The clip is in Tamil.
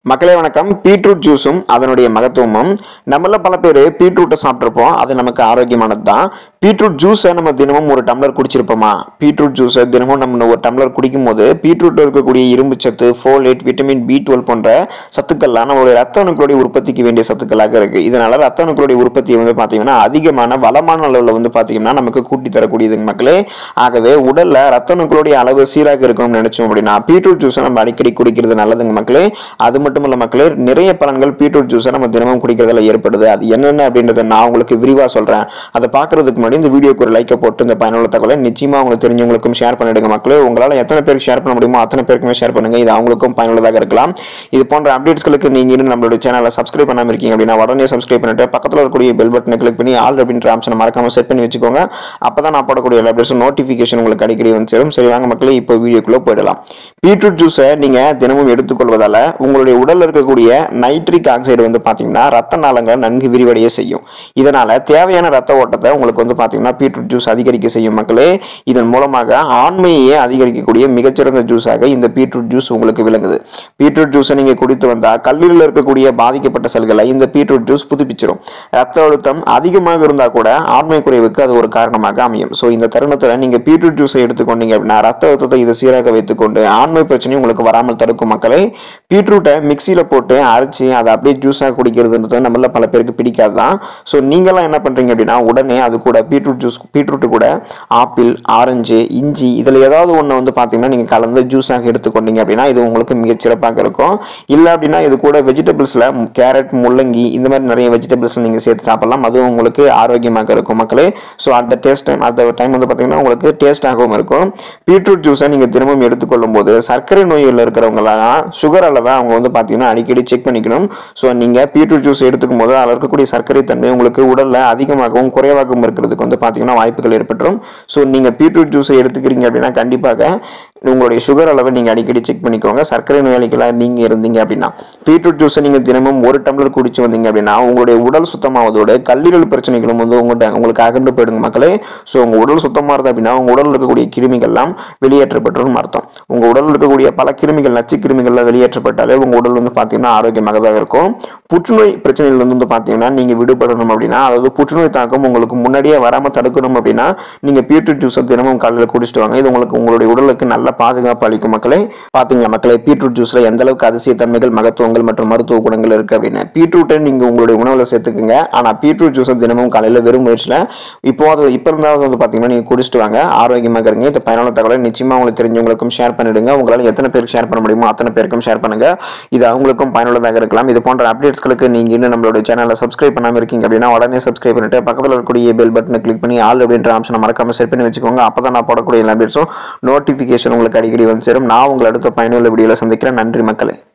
மக்களே வணக்கம் பீட்ரூட் ஜூஸும் அதனுடைய மகத்துவமும் நம்மள பல பேர் பீட்ரூட்டை சாப்பிட்ருப்போம் அது நமக்கு ஆரோக்கியமானது தான் பீட்ரூட் ஜூஸை நம்ம தினமும் ஒரு டம்ளர் குடிச்சிருப்போமா பீட்ரூட் ஜூஸை தினமும் நம்ம ஒரு டம்ளர் குடிக்கும் போது பீட்ரூட்டில் இருக்கக்கூடிய இரும்பு சத்து ஃபோலேட் விட்டமின் பி டுவெல் போன்ற சத்துக்கள்லாம் நம்மளுடைய ரத்த அணுக்களுடைய உற்பத்திக்கு வேண்டிய சத்துக்களாக இருக்கு இதனால ரத்த அணுக்களுடைய உற்பத்தி வந்து பார்த்தீங்கன்னா அதிகமான வளமான அளவில் வந்து பார்த்தீங்கன்னா நமக்கு கூட்டி தரக்கூடியது மக்களே ஆகவே உடல்ல ரத்த அணுக்களுடைய அளவு சீராக இருக்கணும்னு நினைச்சோம் அப்படின்னா பீட்ரூட் ஜூஸை நம்ம அடிக்கடி குடிக்கிறது நல்லதுங்க மக்களே அது மட்டும் இல்ல மக்களே நிறைய பலன்கள் பீட்ரூட் ஜூஸை நம்ம தினமும் குடிக்கிறதுல ஏற்படுது அது என்னென்ன அப்படின்றத நான் உங்களுக்கு விரிவாக சொல்றேன் அதை பார்க்கறதுக்கு முன்னாடி இந்த வீடியோக்கு ஒரு லைக்கை போட்டு இந்த பயனுள்ள தகவலை நிச்சயமா உங்களுக்கு தெரிஞ்சவங்களுக்கும் ஷேர் பண்ணிடுங்க மக்களே உங்களால் எத்தனை பேருக்கு ஷேர் பண்ண முடியுமோ அத்தனை பேருக்குமே ஷேர் பண்ணுங்க இது அவங்களுக்கும் பயனுள்ளதாக இருக்கலாம் இது போன்ற அப்டேட்ஸ்களுக்கு நீங்க இன்னும் நம்மளோட சேனலை சப்ஸ்கிரைப் பண்ணாம இருக்கீங்க அப்படின்னா உடனே சப்ஸ்கிரைப் பண்ணிட்டு பக்கத்தில் இருக்கக்கூடிய பெல் பட்டனை கிளிக் பண்ணி ஆல் அப்படின்ற ஆப்ஷனை மறக்காம செட் பண்ணி வச்சுக்கோங்க அப்பதான் நான் போடக்கூடிய எல்லா அப்டேட்ஸும் நோட்டிஃபிகேஷன் உங்களுக்கு அடிக்கடி வந்து சேரும் சரி வாங்க மக்களே இப்போ வீடியோக்குள்ள போயிடலாம் பீட்ரூட் ஜூஸை நீங்க தினமும் எடுத்துக்கொள்வதால உங்களுடைய உடல்ல இருக்கக்கூடிய நைட்ரிக் ஆக்சைடு வந்து பாத்தீங்கன்னா ரத்த நாளங்களை நன்கு விரிவடைய செய்யும் இதனால தேவையான ரத்த ஓட்டத்தை உங்களுக்கு வந்து பாத்தீங்கன்னா பீட்ரூட் ஜூஸ் அதிகரிக்க செய்யும் மக்களே இதன் மூலமாக ஆண்மையே அதிகரிக்கக்கூடிய மிகச்சிறந்த ஜூஸாக இந்த பீட்ரூட் ஜூஸ் உங்களுக்கு விளங்குது பீட்ரூட் ஜூஸை நீங்க குடித்து வந்தா கல்லீரலில் இருக்கக்கூடிய பாதிக்கப்பட்ட செல்களை இந்த பீட்ரூட் ஜூஸ் புதுப்பிச்சிடும் ரத்த அழுத்தம் அதிகமாக இருந்தா கூட ஆண்மை குறைவுக்கு அது ஒரு காரணமாக அமையும் ஸோ இந்த தருணத்தில் நீங்க பீட்ரூட் ஜூஸை எடுத்துக்கொண்டீங்க அப்படின்னா ரத்த அழுத்தத்தை இது சீராக வைத்துக்கொண்டு ஆண்மை பிரச்சனையும் உங்களுக்கு வராமல் தடுக்கும் மக்களை பீட்ரூட்டை மிக்சியில் போட்டு அரைச்சி அதை அப்படியே ஜூஸாக குடிக்கிறதுன்றது நம்மள பல பேருக்கு பிடிக்காது தான் ஸோ நீங்களாம் என்ன பண்ணுறீங்க அப்படின்னா உடனே அது கூட பீட்ரூட் ஜூஸ் பீட்ரூட்டு கூட ஆப்பிள் ஆரஞ்சு இஞ்சி இதில் ஏதாவது ஒன்று வந்து பார்த்தீங்கன்னா நீங்கள் கலந்து ஜூஸாக எடுத்துக்கொண்டீங்க அப்படின்னா இது உங்களுக்கு மிகச்சிறப்பாக இருக்கும் இல்லை அப்படின்னா இது கூட வெஜிடபிள்ஸில் கேரட் முள்ளங்கி இந்த மாதிரி நிறைய வெஜிடபிள்ஸ் நீங்கள் சேர்த்து சாப்பிடலாம் அதுவும் உங்களுக்கு ஆரோக்கியமாக இருக்கும் மக்களே ஸோ அந்த டேஸ்ட் டைம் அந்த டைம் வந்து பார்த்தீங்கன்னா உங்களுக்கு டேஸ்டாகவும் இருக்கும் பீட்ரூட் ஜூஸை நீங்கள் தினமும் எடுத்துக்கொள்ளும் போது சர்க்கரை நோயில் இருக்கிறவங்களாம் சுகர் அளவை அவங்க வந்து பார்த்தீங்கன்னா அடிக்கடி செக் பண்ணிக்கணும் ஸோ நீங்கள் பீட்ரூட் ஜூஸ் எடுத்துக்கும் போது அதில் இருக்கக்கூடிய சர்க்கரை தன்மை உங்களுக்கு உடலில் அதிகமாகவும் குறைவாகவும் இருக்கிறதுக்கு வந்து பார்த்தீங்கன்னா வாய்ப்புகள் ஏற்பட்டுரும் ஸோ நீங்கள் பீட்ரூட் ஜூஸை எடுத்துக்கிறீங்க அப்படின்னா கண்டிப்பாக உங்களுடைய சுகர் அளவை நீங்கள் அடிக்கடி செக் பண்ணிக்கோங்க சர்க்கரை நோயாளிகளாக நீங்கள் இருந்தீங்க அப்படின்னா பீட்ரூட் ஜூஸை நீங்கள் தினமும் ஒரு டம்ளர் குடிச்சு வந்தீங்க அப்படின்னா உங்களுடைய உடல் சுத்தமாவதோடு கல்லீரல் பிரச்சனைகளும் வந்து உங்கள்கிட்ட உங்களுக்கு அகன்று போயிடுங்க மக்களே ஸோ உங்கள் உடல் சுத்தமாக இருந்தது அப்படின்னா உங்கள் உடலில் இருக்கக்கூடிய கிருமிகள்லாம் வெளியேற்றப்பட்டுரும் அர்த்தம் உங்கள் உடலில் இருக்கக்கூடிய பல கிருமிகள் நச்சு கிருமிகள்லாம் வெளியேற்றப்பட்டாலே உங்கள் உடல் வந்து பார்த்தீங்கன்னா ஆரோக்கியமாக தான் இருக்கும் புற்றுநோய் பிரச்சனையிலிருந்து வந்து பார்த்தீங்கன்னா நீங்கள் விடுபடணும் அப்படின்னா அதாவது புற்றுநோய் தாக்கம் உங்களுக்கு முன்னாடியே வராமல் தடுக்கணும் அப்படின்னா நீங்கள் பீட்ரூட் ஜூஸை தினமும் காலையில் குடிச்சிட்டு வாங்க இது உங்களுக்கு உங்களுடைய உடலுக்கு நல்ல பாதுகாப்பு அளிக்கும் மக்களே பார்த்தீங்களா மக்களே பீட்ரூட் ஜூஸில் எந்த அளவுக்கு அதிசய தன்மைகள் மகத்துவங்கள் மற்றும் மருத்துவ குணங்கள் இருக்குது அப்படின்னு பீட்ரூட்டை நீங்கள் உங்களுடைய உணவில் சேர்த்துக்குங்க ஆனால் பீட்ரூட் ஜூஸை தினமும் காலையில் வெறும் முயற்சியில் இப்போ அது இப்போ இருந்தாவது வந்து பார்த்தீங்கன்னா நீங்கள் குடிச்சிட்டு வாங்க ஆரோக்கியமாக இருங்க இந்த பயனுள்ள தகவலை நிச்சயமாக உங்களுக்கு தெரிஞ்சவங்களுக்கும் ஷேர் பண்ணிடுங்க உங்களால் எத்தனை பேருக்கு ஷேர் பண்ண முடியுமோ அத்தனை பேருக்கும் ஷேர் பண்ணுங்க இது அவங்களுக்கும் பயனுள்ளதாக இருக்கலாம் இது போன்ற அப்டேட்ஸ்களுக்கு நீங்கள் இன்னும் நம்மளோட சேனலை சப்ஸ்கிரைப் பண்ணாமல் இருக்கீங்க அப்படின்னா உடனே சப்ஸ்கிரைப் பண்ணிட்டு பக்கத்தில் இருக்கக்கூடிய பெல் பட்டனை கிளிக் பண்ணி ஆல் அப்படின்ற ஆப்ஷனை மறக்காம செட் பண்ணி வச்சுக்கோங்க அப்போ தான் நான் போடக்கூடிய எல்லா அப்டேட்ஸும் நோட்டிஃபிகேஷன் உங்களுக்கு அடிக்கடி வந்து சேரும் நான் உங்களை அடுத்த பயனுள்ள வீடியோவில் சந்திக்கிறேன் நன்றி மக்களே